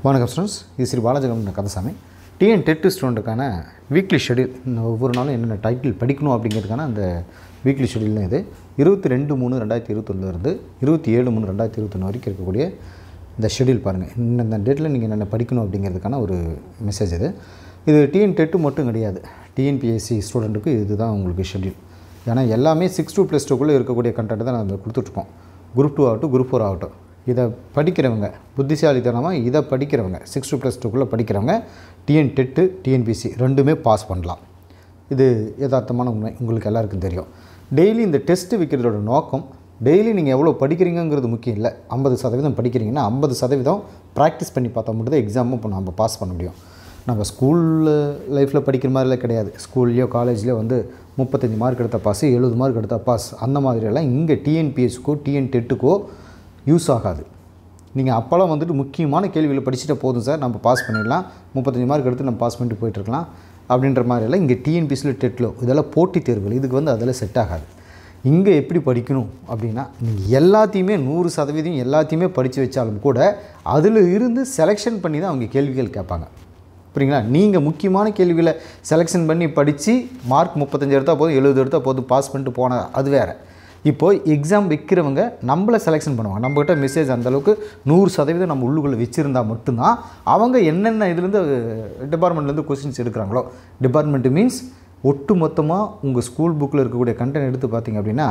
வணக்கம் ஸ்டூடெண்ட்ஸ் இது Sri Balajagam Kandasamy TN TET ஸ்டூடெண்ட்டுக்கான வீக்லி ஷெடியூல் ஒவ்வொரு நாளும் என்னென்ன டைட்டில் படிக்கணும் அப்படிங்கிறதுக்கான அந்த வீக்லி ஷெடியூல் தான் இது இருபத்தி ரெண்டு மூணு ரெண்டாயிரத்தி இருபத்தொன்னுலேருந்து இருபத்தி ஏழு மூணு ரெண்டாயிரத்தி இருபத்தொன்று வரைக்கும் இருக்கக்கூடிய இந்த ஷெடியூல் பாருங்கள் இந்த டேட்டில் நீங்கள் என்னென்ன படிக்கணும் அப்படிங்கிறதுக்கான ஒரு மெசேஜ் இது இது டிஎன் டெட்டு மட்டும் கிடையாது டிஎன்பிஎஸ்சி ஸ்டூடெண்ட்டுக்கு இதுதான் உங்களுக்கு ஷெடியூல் ஏன்னா எல்லாமே சிக்ஸ் டூ ப்ளஸ் டூக்குள்ளே இருக்கக்கூடிய கண்டென்ட் தான் நம்ம கொடுத்துட்ருக்கோம் குரூப் டூ ஆகட்டும் குரூப் ஃபோர் ஆகட்டும் இதை படிக்கிறவங்க புத்திசாலித்தனமாக இதை படிக்கிறவங்க சிக்ஸ் டூ ப்ளஸ் டூக்குள்ளே படிக்கிறவங்க டிஎன் டெட்டு டிஎன்பிசி ரெண்டுமே பாஸ் பண்ணலாம் இது யதார்த்தமான உண்மை உங்களுக்கு எல்லாருக்கும் தெரியும் டெய்லி இந்த டெஸ்ட்டு வைக்கிறதோட நோக்கம் டெய்லி நீங்கள் எவ்வளோ படிக்கிறீங்கங்கிறது முக்கியம் இல்லை ஐம்பது சதவீதம் படிக்கிறீங்கன்னா ஐம்பது சதவீதம் ப்ராக்டிஸ் பண்ணி பார்த்தா மட்டும் தான் எக்ஸாமும் இப்போ நம்ம பாஸ் பண்ண முடியும் நம்ம ஸ்கூல் லைஃப்பில் படிக்கிற மாதிரிலாம் கிடையாது ஸ்கூல்லையோ காலேஜ்லேயோ வந்து முப்பத்தஞ்சு மார்க் எடுத்தால் பாஸ் எழுபது மார்க் எடுத்தால் பாஸ் அந்த மாதிரியெல்லாம் இங்கே டிஎன்பிஎஸ்க்கோ டிஎன் டெட்டுக்கோ யூஸ் ஆகாது நீங்கள் அப்போல்லாம் வந்துட்டு முக்கியமான கேள்விகளை படிச்சுட்டு போதும் சார் நம்ம பாஸ் பண்ணிடலாம் முப்பத்தஞ்சு மார்க் எடுத்து நம்ம பாஸ் பண்ணிட்டு போயிட்டுருக்கலாம் அப்படின்ற மாதிரியெல்லாம் இங்கே டிஎன்பிஎஸ்சியில் டெட்டில் இதெல்லாம் போட்டித் தேர்வுகள் இதுக்கு வந்து அதெல்லாம் செட் ஆகாது இங்கே எப்படி படிக்கணும் அப்படின்னா நீங்கள் எல்லாத்தையுமே நூறு சதவீதம் எல்லாத்தையுமே படித்து வச்சாலும் கூட அதில் இருந்து செலெக்ஷன் பண்ணி தான் அவங்க கேள்விகள் கேட்பாங்க புரியுங்களா நீங்கள் முக்கியமான கேள்விகளை செலெக்ஷன் பண்ணி படித்து மார்க் முப்பத்தஞ்சு எடுத்தால் போதும் எழுபது எடுத்தால் போதும் பாஸ் பண்ணிட்டு போன அது வேறு இப்போது எக்ஸாம் வைக்கிறவங்க நம்மளை செலெக்ஷன் பண்ணுவாங்க நம்மக்கிட்ட மெசேஜ் அந்தளவுக்கு நூறு சதவீதம் நம்ம உள்ளுக்குள்ளே வச்சுருந்தா மட்டும்தான் அவங்க என்னென்ன இதுலேருந்து டிபார்ட்மெண்ட்லேருந்து கொஸ்டின்ஸ் எடுக்கிறாங்களோ டிபார்ட்மெண்ட் மீன்ஸ் ஒட்டு மொத்தமாக உங்கள் ஸ்கூல் புக்கில் இருக்கக்கூடிய கண்டென்ட் எடுத்து பார்த்தீங்க அப்படின்னா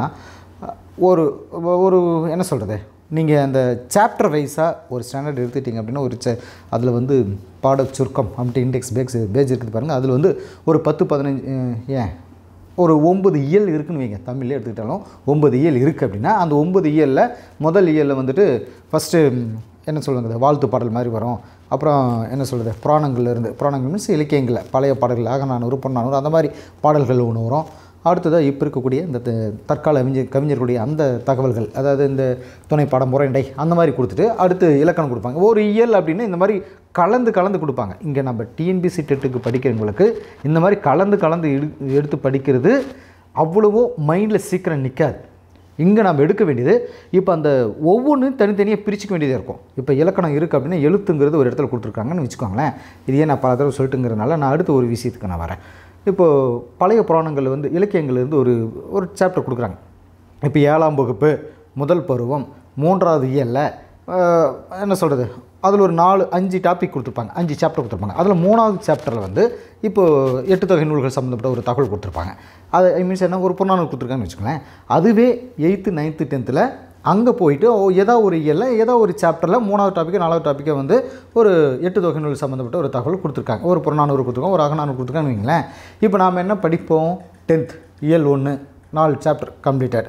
ஒரு ஒரு என்ன சொல்கிறது நீங்கள் அந்த சாப்டர் வைஸாக ஒரு ஸ்டாண்டர்ட் எடுத்துட்டிங்க அப்படின்னா ஒரு ச அதில் வந்து பாட சுருக்கம் அப்படின்ட்டு இண்டெக்ஸ் பேக்ஸ் பேஜ் இருக்குது பாருங்கள் அதில் வந்து ஒரு பத்து பதினஞ்சு ஏன் ஒரு ஒம்பது இயல் இருக்குன்னு வைங்க தமிழ்லேயே எடுத்துக்கிட்டாலும் ஒம்பது இயல் இருக்குது அப்படின்னா அந்த ஒம்பது இயலில் முதல் இயலில் வந்துட்டு ஃபஸ்ட்டு என்ன சொல்லுங்க வாழ்த்து பாடல் மாதிரி வரும் அப்புறம் என்ன சொல்கிறது புராணங்கள்ல இருந்து புராணங்கள் மீன்ஸ் இலக்கியங்களில் பழைய பாடல்கள் ஆகநானூறு பொன்னானூறு அந்த மாதிரி பாடல்கள் ஒன்று வரும் அடுத்ததாக இப்போ இருக்கக்கூடிய இந்த த- தற்கால கவிஞர் கவிஞர்களுடைய அந்த தகவல்கள் அதாவது இந்த துணை பாடம் முறைண்டை அந்த மாதிரி கொடுத்துட்டு அடுத்து இலக்கணம் கொடுப்பாங்க ஒரு இயல் அப்படின்னு இந்த மாதிரி கலந்து கலந்து கொடுப்பாங்க இங்கே நம்ம டிஎன்பிசி டெட்டுக்கு படிக்கிறவங்களுக்கு இந்த மாதிரி கலந்து கலந்து எடு எடுத்து படிக்கிறது அவ்வளவோ மைண்டில் சீக்கிரம் நிற்காது இங்கே நம்ம எடுக்க வேண்டியது இப்போ அந்த ஒவ்வொன்றும் தனித்தனியாக பிரிச்சுக்க வேண்டியதாக இருக்கும் இப்போ இலக்கணம் இருக்குது அப்படின்னா எழுத்துங்கிறது ஒரு இடத்துல கொடுத்துருக்காங்கன்னு வச்சுக்கோங்களேன் இதையே நான் பல தடவை சொல்லிட்டுங்கிறதுனால நான் அடுத்த ஒரு விஷயத்துக்கு நான் வரேன் இப்போது பழைய புராணங்கள் வந்து இலக்கியங்கள்லேருந்து ஒரு ஒரு சாப்டர் கொடுக்குறாங்க இப்போ ஏழாம் வகுப்பு முதல் பருவம் மூன்றாவது இயலில் என்ன சொல்கிறது அதில் ஒரு நாலு அஞ்சு டாபிக் கொடுத்துருப்பாங்க அஞ்சு சாப்டர் கொடுத்துருப்பாங்க அதில் மூணாவது சாப்டரில் வந்து இப்போது எட்டு தொகை நூல்கள் சம்மந்தப்பட்ட ஒரு தகவல் கொடுத்துருப்பாங்க அது ஐ மீன்ஸ் என்ன ஒரு பொன்னானூர் கொடுத்துருக்காங்கன்னு வச்சுக்கோங்களேன் அதுவே எயித்து நைன்த்து டென்த்தில் அங்கே போயிட்டு ஓ ஏதோ ஒரு இயலில் ஏதோ ஒரு சாப்டரில் மூணாவது டாப்பிக்கு நாலாவது டாப்பிக்கை வந்து ஒரு எட்டு தொகை நூல் சம்மந்தப்பட்ட ஒரு தகவல் கொடுத்துருக்காங்க ஒரு புறநானூறு கொடுத்துருக்காங்க ஒரு அகநானூறு கொடுத்துருக்காங்கன்னு வைங்களேன் இப்போ நாம் என்ன படிப்போம் டென்த் இயல் ஒன்று நாலு சாப்டர் கம்ப்ளீட்டட்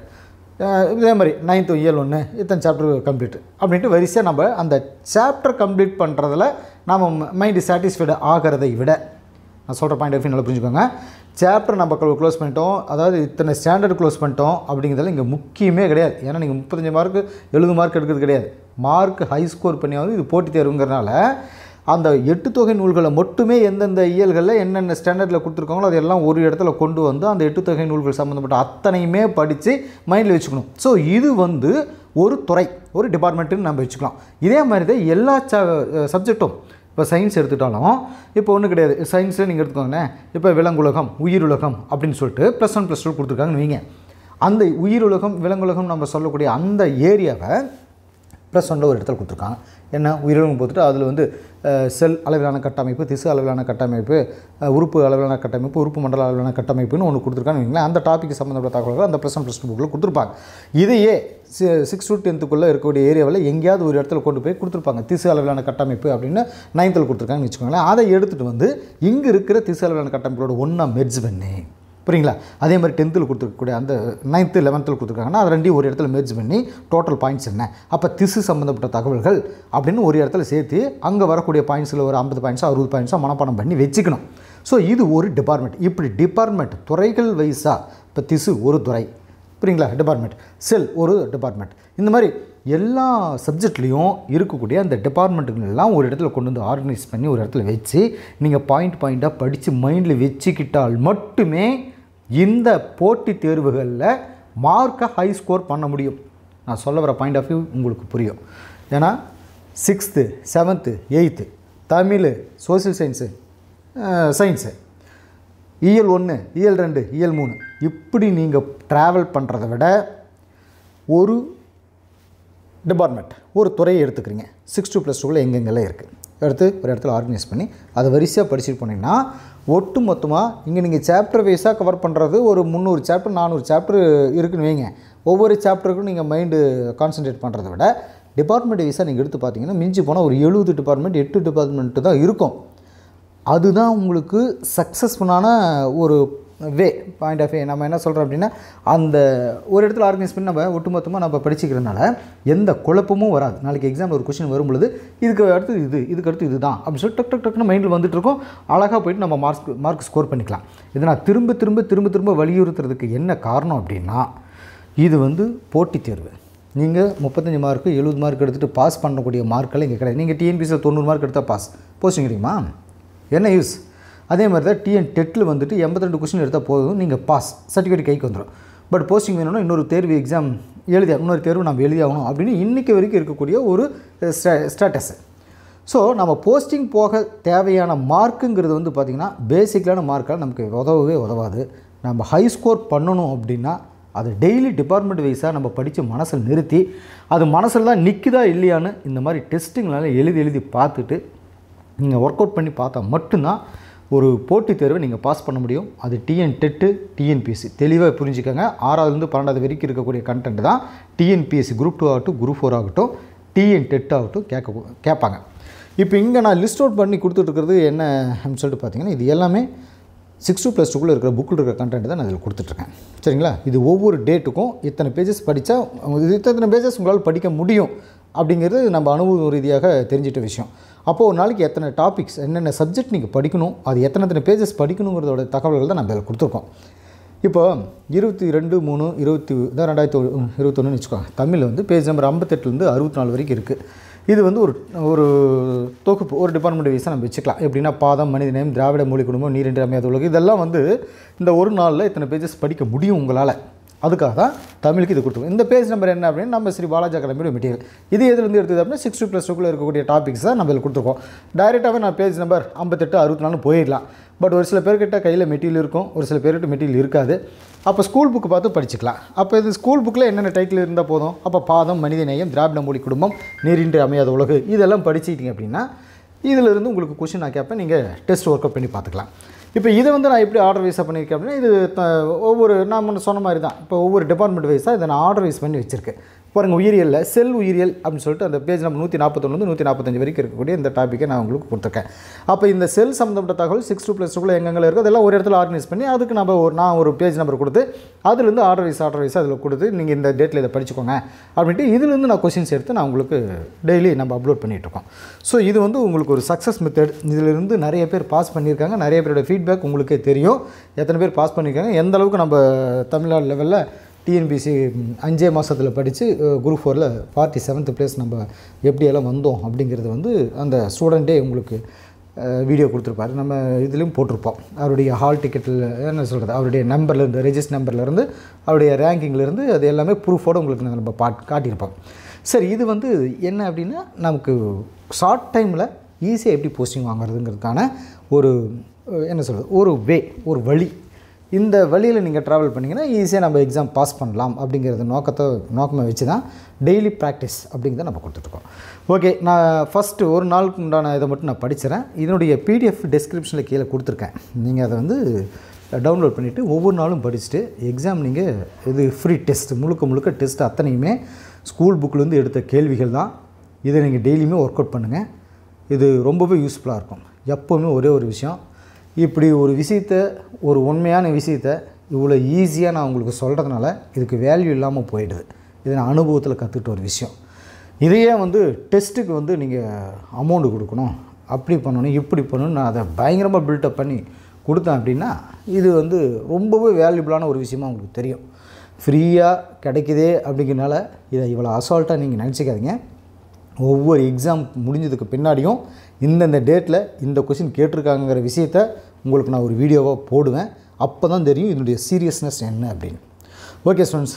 இதே மாதிரி நைன்த்து இயல் ஒன்று இத்தனை சாப்டர் கம்ப்ளீட் அப்படின்ட்டு வரிசையாக நம்ம அந்த சாப்டர் கம்ப்ளீட் பண்ணுறதுல நம்ம மைண்டு சாட்டிஸ்ஃபைடு ஆகிறதை விட நான் சொல்கிற பாயிண்ட் ஆஃப் நல்லா புரிஞ்சுக்கோங்க சாப்டர் நம்ம க்ளோஸ் பண்ணிட்டோம் அதாவது இத்தனை ஸ்டாண்டர்ட் க்ளோஸ் பண்ணிட்டோம் அப்படிங்கிறதுல இங்கே முக்கியமே கிடையாது ஏன்னா நீங்கள் முப்பத்தஞ்சு மார்க்கு எழுபது மார்க் எடுக்கிறது கிடையாது மார்க் ஹை ஸ்கோர் பண்ணியாவது இது போட்டித் தேர்வுங்கிறனால அந்த எட்டு தொகை நூல்களை மட்டுமே எந்தெந்த இயல்களில் என்னென்ன ஸ்டாண்டர்டில் கொடுத்துருக்காங்களோ அதெல்லாம் ஒரு இடத்துல கொண்டு வந்து அந்த எட்டு தொகை நூல்கள் சம்மந்தப்பட்ட அத்தனையுமே படித்து மைண்டில் வச்சுக்கணும் ஸோ இது வந்து ஒரு துறை ஒரு டிபார்ட்மெண்ட்டுன்னு நம்ம வச்சுக்கலாம் இதே மாதிரி தான் எல்லா சப்ஜெக்ட்டும் இப்போ சயின்ஸ் எடுத்துட்டாலும் இப்போ ஒன்றும் கிடையாது சயின்ஸில் நீங்கள் எடுத்துக்கோங்களேன் இப்போ விலங்குலகம் உயிருலகம் அப்படின்னு சொல்லிட்டு ப்ளஸ் ஒன் ப்ளஸ் டூ கொடுத்துருக்காங்கன்னு வைங்க அந்த உயிருலகம் விலங்குலகம் நம்ம சொல்லக்கூடிய அந்த ஏரியாவை ப்ளஸ் ஒன்றில் ஒரு இடத்துல கொடுத்துருக்காங்க என்ன உயிரிழம் போட்டுட்டு அதில் வந்து அஹ், செல் அளவிலான கட்டமைப்பு திசு அளவிலான கட்டமைப்பு அஹ், உறுப்பு அளவிலான கட்டமைப்பு உறுப்பு மண்டல அளவிலான கட்டமைப்புன்னு ஒன்று கொடுத்துருக்கான்னு வைங்களேன் அந்த டாபிக் சம்மந்தப்பட்ட தகவல்கள் அந்த ப்ளஸ் ஒன் ப்ளஸ் டூ புக்கில் கொடுத்துருப்பாங்க இதையே சிக்ஸ் டு டென்த்துக்குள்ளே இருக்கக்கூடிய ஏரியாவில் எங்கேயாவது ஒரு இடத்துல கொண்டு போய் கொடுத்துருப்பாங்க திசு அளவிலான கட்டமைப்பு அப்படின்னு நைன்த்தில் கொடுத்துருக்காங்கன்னு வச்சுக்கோங்களேன் அதை எடுத்துகிட்டு வந்து இங்கே இருக்கிற திசு அளவிலான கட்டமைப்போட ஒன்றா மெர்ஜ் பண்ணி புரியுங்களா அதே மாதிரி டென்த்தில் கொடுத்துருக்கக்கூடிய அந்த நைன்த்து லெவன்த்தில் கொடுத்துருக்காங்கன்னா அது ரெண்டையும் ஒரு இடத்துல மேர்ஜ் பண்ணி டோட்டல் பாயிண்ட்ஸ் என்ன அப்போ திசு சம்மந்தப்பட்ட தகவல்கள் அப்படின்னு ஒரு இடத்துல சேர்த்து அங்கே வரக்கூடிய பாயிண்ட்ஸில் ஒரு ஐம்பது பாயிண்ட்ஸோ அறுபது பாயிண்ட்ஸோ மனப்பாடம் பண்ணி வச்சுக்கணும் ஸோ இது ஒரு டிபார்ட்மெண்ட் இப்படி டிபார்ட்மெண்ட் துறைகள் வைஸாக இப்போ திசு ஒரு துறை புரியுங்களா டிபார்ட்மெண்ட் செல் ஒரு டிபார்ட்மெண்ட் இந்த மாதிரி எல்லா சப்ஜெக்ட்லேயும் இருக்கக்கூடிய அந்த டிபார்ட்மெண்ட்டுகளெல்லாம் ஒரு இடத்துல கொண்டு வந்து ஆர்கனைஸ் பண்ணி ஒரு இடத்துல வச்சு நீங்கள் பாயிண்ட் பாயிண்ட்டாக படித்து மைண்டில் வச்சுக்கிட்டால் மட்டுமே இந்த போட்டித் தேர்வுகளில் மார்க்கை ஹை ஸ்கோர் பண்ண முடியும் நான் சொல்ல வர பாயிண்ட் ஆஃப் வியூ உங்களுக்கு புரியும் ஏன்னா sixth seventh eighth Tamil social science science இயல் ஒன்று இயல் ரெண்டு இயல் மூணு இப்படி நீங்கள் ட்ராவல் பண்ணுறத விட ஒரு டிபார்ட்மெண்ட் ஒரு துறையை எடுத்துக்கிறீங்க சிக்ஸ் டூ ப்ளஸ் டூவில் எங்கெங்கெல்லாம் இருக்குது எடுத்து ஒரு இடத்துல ஆர்கனைஸ் பண்ணி அதை வரிசையாக படிச்சுட்டு போனீங்கன்னா ஒட்டு மொத்தமாக இங்கே நீங்கள் சாப்டர் வைஸாக கவர் பண்ணுறது ஒரு முந்நூறு சாப்டர் நானூறு சாப்டர் இருக்குன்னு வைங்க ஒவ்வொரு சாப்டருக்கும் நீங்கள் மைண்டு கான்சென்ட்ரேட் பண்ணுறத விட டிபார்ட்மெண்ட் வைஸாக நீங்கள் எடுத்து பார்த்தீங்கன்னா மிஞ்சி போனால் ஒரு எழுபது டிபார்ட்மெண்ட் எட்டு டிபார்ட்மெண்ட்டு தான் இருக்கும் அதுதான் உங்களுக்கு சக்ஸஸ்ஃபுல்லான ஒரு வே பாயிண்ட் ஆஃப் வே நம்ம என்ன சொல்கிறோம் அப்படின்னா அந்த ஒரு இடத்துல ஆர்கனைஸ் பண்ணி நம்ம ஒட்டுமொத்தமாக நம்ம படிச்சுக்கிறதுனால எந்த குழப்பமும் வராது நாளைக்கு எக்ஸாம் ஒரு கொஷின் வரும் பொழுது இதுக்கு அடுத்து இது இதுக்கு அடுத்து இதுதான் அப்படின்னு சொல்லி டக் டக் டக்குன்னு மைண்டில் வந்துட்டு இருக்கோம் அழகாக போயிட்டு நம்ம மார்க் மார்க் ஸ்கோர் பண்ணிக்கலாம் இதை நான் திரும்ப திரும்ப திரும்ப திரும்ப வலியுறுத்துறதுக்கு என்ன காரணம் அப்படின்னா இது வந்து போட்டித் தேர்வு நீங்கள் முப்பத்தஞ்சு மார்க்கு எழுபது மார்க் எடுத்துகிட்டு பாஸ் பண்ணக்கூடிய மார்க்கெல்லாம் இங்கே கிடையாது நீங்கள் டிஎன்பிசியில் தொண்ணூறு மார்க் எடுத்தால் பாஸ் போஸ்டிங் கிடைக்குமா என்ன யூஸ் அதே மாதிரி தான் டிஎன் டெட்டில் வந்துட்டு எண்பத்திரெண்டு கொஸ்டின் எடுத்தால் போதும் நீங்கள் பாஸ் சர்டிஃபிகேட் கைக்கு வந்துடும் பட் போஸ்டிங் வேணும்னா இன்னொரு தேர்வு எக்ஸாம் எழுதி இன்னொரு தேர்வு நம்ம எழுதி ஆகணும் அப்படின்னு இன்றைக்கி வரைக்கும் இருக்கக்கூடிய ஒரு ஸ்டேட்டஸ் ஸோ நம்ம போஸ்டிங் போக தேவையான மார்க்குங்கிறது வந்து பார்த்திங்கன்னா பேசிக்கலான மார்க்கால் நமக்கு உதவவே உதவாது நம்ம ஹை ஸ்கோர் பண்ணணும் அப்படின்னா அது டெய்லி டிபார்ட்மெண்ட் வைஸாக நம்ம படித்து மனசில் நிறுத்தி அது மனசில் தான் நிற்குதா இல்லையான்னு இந்த மாதிரி டெஸ்ட்டுங்களால எழுதி எழுதி பார்த்துட்டு நீங்கள் ஒர்க் அவுட் பண்ணி பார்த்தா மட்டும்தான் ஒரு போட்டித் தேர்வை நீங்கள் பாஸ் பண்ண முடியும் அது டிஎன் டெட்டு டிஎன்பிஎஸ்சி தெளிவாக புரிஞ்சுக்கோங்க ஆறாவதுலேருந்து பன்னெண்டாவது வரைக்கும் இருக்கக்கூடிய கண்டென்ட் தான் டிஎன்பிஎஸ்சி குரூப் டூ ஆகட்டும் குரூப் ஃபோர் ஆகட்டும் டிஎன் டெட் ஆகட்டும் கேட்க கேட்பாங்க இப்போ இங்கே நான் லிஸ்ட் அவுட் பண்ணி கொடுத்துட்ருக்கிறது என்ன அப்படின்னு சொல்லிட்டு பார்த்தீங்கன்னா இது எல்லாமே சிக்ஸ் டூ ப்ளஸ் டூக்குள்ளே இருக்கிற புக்கில் இருக்கிற கண்டென்ட் தான் நான் இதில் கொடுத்துட்ருக்கேன் சரிங்களா இது ஒவ்வொரு டேட்டுக்கும் இத்தனை பேஜஸ் படித்தா இது இத்தனை பேஜஸ் உங்களால் படிக்க முடியும் அப்படிங்கிறது நம்ம அனுபவ ரீதியாக தெரிஞ்சிட்ட விஷயம் அப்போது ஒரு நாளைக்கு எத்தனை டாபிக்ஸ் என்னென்ன சப்ஜெக்ட் நீங்கள் படிக்கணும் அது எத்தனை எத்தனை பேஜஸ் படிக்கணுங்கிறதோட தகவல்கள் தான் நம்ம இதில் கொடுத்துருக்கோம் இப்போ இருபத்தி ரெண்டு மூணு இருபத்தி தான் ரெண்டாயிரத்தி இருபத்தொன்னு வச்சுக்கோங்க தமிழில் வந்து பேஜ் நம்பர் ஐம்பத்தெட்டுலேருந்து அறுபத்தி நாலு வரைக்கும் இருக்குது இது வந்து ஒரு ஒரு தொகுப்பு ஒரு டிபார்ட்மெண்ட் வைஸாக நம்ம வச்சுக்கலாம் எப்படின்னா பாதம் மனித நேயம் திராவிட மொழி குடும்பம் நீரின்றி அமையாத உலகம் இதெல்லாம் வந்து இந்த ஒரு நாளில் இத்தனை பேஜஸ் படிக்க முடியும் உங்களால் அதுக்காக தான் தமிழுக்கு இது கொடுத்துருக்கோம் இந்த பேஜ் நம்பர் என்ன அப்படின்னு நம்ம ஸ்ரீ பாலாஜி அகாடமியோட மெட்டீரியல் இது எதுலேருந்து எடுத்தது அப்படின்னா சிக்ஸ் டூ ப்ளஸ் டூக்குள்ளே இருக்கக்கூடிய டாபிக்ஸ் தான் நம்ம இதில் கொடுத்துருக்கோம் டைரெக்டாகவே நான் பேஜ் நம்பர் ஐம்பத்தெட்டு அறுபத்தி நாலு போயிடலாம் பட் ஒரு சில பேர்கிட்ட கையில் மெட்டீரியல் இருக்கும் ஒரு சில பேர்கிட்ட மெட்டீரியல் இருக்காது அப்போ ஸ்கூல் புக்கு பார்த்து படிச்சுக்கலாம் அப்போ இது ஸ்கூல் புக்கில் என்னென்ன டைட்டில் இருந்தால் போதும் அப்போ பாதம் மனித நேயம் திராவிட மொழி குடும்பம் நீரின்றி அமையாத உலகு இதெல்லாம் படிச்சுக்கிட்டீங்க அப்படின்னா இதிலிருந்து உங்களுக்கு கொஷின் நான் கேட்பேன் நீங்கள் டெஸ்ட் ஒர்க் அவுட் பண்ணி பார்த்துக்கலாம் இப்போ இதை வந்து நான் எப்படி ஆர்டர் வைஸாக பண்ணியிருக்கேன் அப்படின்னா இது த- ஒவ்வொரு நான் முன்ன சொன்ன மாதிரி தான் இப்போ ஒவ்வொரு டிபார்ட்மெண்ட் வைஸாக இதை நான் ஆர்டர் வைஸ் பண்ணி வச்சுருக்கேன் பாருங்கள் உயிரியலில் செல் உயிரியல் அப்படின்னு சொல்லிட்டு அந்த பேஜ் நம்பர் நூற்றி நாற்பத்தொன்று நூற்றி நாற்பத்தஞ்சு வரைக்கும் இருக்கக்கூடிய இந்த டாப்பிக்கை நான் உங்களுக்கு கொடுத்துருக்கேன் அப்போ இந்த செல் சம்மந்தப்பட்ட தகவல் சிக்ஸ் டூ ப்ளஸ் டூக்குள்ள எங்கெங்கே இருக்குது அதெல்லாம் ஒரு இடத்துல ஆர்கனைஸ் பண்ணி அதுக்கு நம்ம ஒரு நான் ஒரு பேஜ் நம்பர் கொடுத்து அதுலேருந்து ஆர்டர் வைஸ் ஆர்டர் வைஸ் அதில் கொடுத்து நீங்கள் இந்த டேட்டில் இதை படிச்சுக்கோங்க அப்படின்ட்டு இதுலேருந்து நான் கொஷின்ஸ் எடுத்து நான் உங்களுக்கு டெய்லி நம்ம அப்லோட் பண்ணிகிட்ருக்கோம் ஸோ இது வந்து உங்களுக்கு ஒரு சக்ஸஸ் மெத்தட் இதிலிருந்து நிறைய பேர் பாஸ் பண்ணியிருக்காங்க நிறைய பேரோட ஃபீட்பேக் உங்களுக்கே தெரியும் எத்தனை பேர் பாஸ் பண்ணியிருக்காங்க எந்த அளவுக்கு நம்ம தமிழ்நாடு லெவலில் டிஎன்பிசி அஞ்சே மாதத்தில் படித்து குரூப் ஃபோரில் ஃபார்ட்டி செவன்த் பிளேஸ் நம்ம எப்படியெல்லாம் வந்தோம் அப்படிங்கிறது வந்து அந்த ஸ்டூடெண்ட்டே உங்களுக்கு வீடியோ கொடுத்துருப்பாரு நம்ம இதுலேயும் போட்டிருப்போம் அவருடைய ஹால் டிக்கெட்டில் என்ன சொல்கிறது அவருடைய நம்பர்லேருந்து ரெஜிஸ்ட் நம்பர்லேருந்து அவருடைய ரேங்கிங்லேருந்து அது எல்லாமே ப்ரூஃபோடு உங்களுக்கு நம்ம பாட் காட்டியிருப்போம் சரி இது வந்து என்ன அப்படின்னா நமக்கு ஷார்ட் டைமில் ஈஸியாக எப்படி போஸ்டிங் வாங்குறதுங்கிறதுக்கான ஒரு அஹ், என்ன சொல்கிறது ஒரு வே ஒரு வழி இந்த வழியில் நீங்கள் ட்ராவல் பண்ணிங்கன்னா ஈஸியாக நம்ம எக்ஸாம் பாஸ் பண்ணலாம் அப்படிங்கிறது நோக்கத்தை நோக்கமாக வச்சு தான் டெய்லி ப்ராக்டிஸ் அப்படிங்கிறத நம்ம கொடுத்துட்ருக்கோம் ஓகே நான் ஃபஸ்ட்டு ஒரு நாளுக்கு உண்டான இதை மட்டும் நான் படிச்சிடறேன் இதனுடைய பிடிஎஃப் டெஸ்கிரிப்ஷனில் கீழே கொடுத்துருக்கேன் நீங்கள் அதை வந்து டவுன்லோட் பண்ணிவிட்டு ஒவ்வொரு நாளும் படிச்சுட்டு எக்ஸாம் நீங்கள் இது ஃப்ரீ டெஸ்ட் முழுக்க முழுக்க டெஸ்ட் அத்தனையுமே ஸ்கூல் புக்லேருந்து எடுத்த கேள்விகள் தான் இதை நீங்கள் டெய்லியுமே ஒர்க் அவுட் பண்ணுங்கள் இது ரொம்பவே யூஸ்ஃபுல்லாக இருக்கும் எப்போவுமே ஒரே ஒரு விஷயம் இப்படி ஒரு விஷயத்தை ஒரு உண்மையான விஷயத்தை இவ்வளோ ஈஸியாக நான் உங்களுக்கு சொல்கிறதுனால இதுக்கு வேல்யூ இல்லாமல் போயிடுது இது நான் அனுபவத்தில் கற்றுக்கிட்ட ஒரு விஷயம் இதையே வந்து டெஸ்ட்டுக்கு வந்து நீங்கள் அமௌண்ட் கொடுக்கணும் அப்படி பண்ணணும் இப்படி பண்ணணும் நான் அதை பயங்கரமாக பில்டப் பண்ணி கொடுத்தேன் அப்படின்னா இது வந்து ரொம்பவே வேல்யூபிளான ஒரு விஷயமா உங்களுக்கு தெரியும் ஃப்ரீயாக கிடைக்குதே அப்படிங்கிறனால இதை இவ்வளோ அசால்ட்டாக நீங்கள் நினச்சிக்காதீங்க ஒவ்வொரு எக்ஸாம் முடிஞ்சதுக்கு பின்னாடியும் இந்தந்த டேட்டில் இந்த கொஷின் கேட்டிருக்காங்கங்கிற விஷயத்த உங்களுக்கு நான் ஒரு வீடியோவாக போடுவேன் அப்போ தான் தெரியும் இதனுடைய சீரியஸ்னஸ் என்ன அப்படின்னு ஓகே ஸ்டூடெண்ட்ஸ்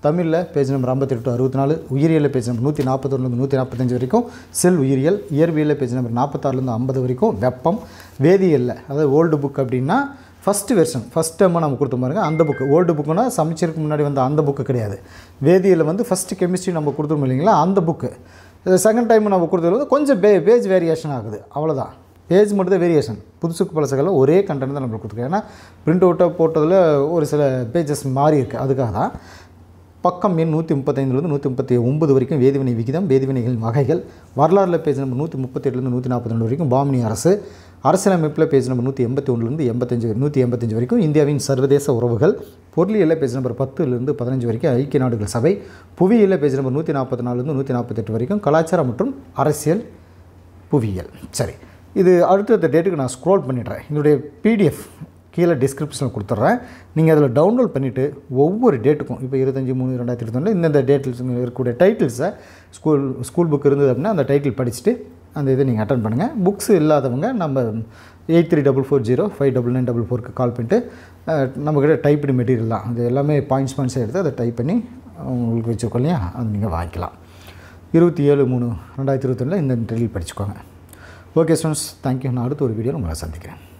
தமிழில் பேஜ் நம்பர் ஐம்பத்தெட்டு டு அறுபத்தி நாலு உயிரியலில் பேஜ் நம்பர் நூற்றி நாற்பத்தொன்னுலேருந்து நூற்றி நாற்பத்தஞ்சு வரைக்கும் செல் உயிரியல் இயற்பியலில் பேஜ் நம்பர் நாற்பத்தாறுலேருந்து ஐம்பது வரைக்கும் வெப்பம் வேதியியலில் அதாவது ஓல்டு புக் அப்படின்னா ஃபஸ்ட்டு வெர்ஷன் ஃபஸ்ட் டைமாக நம்ம கொடுத்த பாருங்க அந்த புக்கு ஓல்டு புக்குனா சமைச்சருக்கு முன்னாடி வந்த அந்த புக்கு கிடையாது வேதியியலில் வந்து ஃபஸ்ட்டு கெமிஸ்ட்ரி நம்ம கொடுத்துருவோம் இல்லைங்களா அந்த புக்கு செகண்ட் டைம் நம்ம கொடுத்தது வந்து கொஞ்சம் பே பேஜ் வேரியேஷன் ஆகுது அவ்வளோதான் பேஜ் மட்டும் தான் வேரியேஷன் புதுசுக்கு பழசுகளில் ஒரே கண்டென்ட் தான் நம்மளுக்கு கொடுத்துருக்கோம் ஏன்னா பிரிண்ட் அவுட்டாக போட்டதில் ஒரு சில பேஜஸ் மாறி இருக்குது அதுக்காக தான் பக்கம் எண் நூற்றி முப்பத்தைந்துலேருந்து நூற்றி முப்பத்தி ஒம்பது வரைக்கும் வேதிவினை விகிதம் வேதிவினைகளின் வகைகள் வரலாறுல பேஜ் நம்பர் நூற்றி முப்பத்தெட்டுலேருந்து நூற்றி நாற்பத்தி ரெண்டு வரைக்கும் பாமினி அரசு அரசியலமைப்பில் பேஜ் நம்பர் நூற்றி எண்பத்தி ஒன்றுலேருந்து எண்பத்தஞ்சு நூற்றி எண்பத்தஞ்சு வரைக்கும் இந்தியாவின் சர்வதேச உறவுகள் பொருளியலில் பேஜ் நம்பர் பத்துலேருந்து பதினஞ்சு வரைக்கும் ஐக்கிய நாடுகள் சபை புவியியலில் பேஜ் நம்பர் நூற்றி நாற்பத்தி நாலுலேருந்து நூற்றி நாற்பத்தெட்டு வரைக்கும் கலாச்சாரம் மற்றும் அரசியல் புவியியல் சரி இது அடுத்தடுத்த டேட்டுக்கு நான் ஸ்க்ரோல் பண்ணிடுறேன் இதனுடைய பிடிஎஃப் கீழே டிஸ்கிரிப்ஷனில் கொடுத்துட்றேன் நீங்கள் அதில் டவுன்லோட் பண்ணிவிட்டு ஒவ்வொரு டேட்டுக்கும் இப்போ இருபத்தஞ்சி மூணு ரெண்டாயிரத்தி இருபத்தொன்னில் இந்தந்த டேட்டில்ஸ் இருக்கக்கூடிய டைட்டில்ஸை ஸ்கூல் ஸ்கூல் புக் இருந்தது அப்படின்னா அந்த டைட்டில் படிச்சுட்டு அந்த இதை நீங்கள் அட்டன் பண்ணுங்கள் புக்ஸ் இல்லாதவங்க நம்ம eight three double four zero five double nine double ஃபோருக்கு கால் பண்ணிட்டு அஹ், நம்மக்கிட்ட டைப்டு மெட்டீரியல் தான் அது எல்லாமே பாயிண்ட்ஸ் பாயிண்ட்ஸை எடுத்து அதை டைப் பண்ணி உங்களுக்கு வச்சுக்கோ இல்லையா அது நீங்கள் வாங்கிக்கலாம் இருபத்தி ஏழு மூணு ரெண்டாயிரத்தி இருபத்தொன்னில் இந்த ட்ரில் படிச்சுக்கோங்க ஓகே ஸ்டூடெண்ட்ஸ் தேங்க்யூ நான் அடுத்த ஒரு வீடியோவில் உங்களை சந்திக்கிறேன்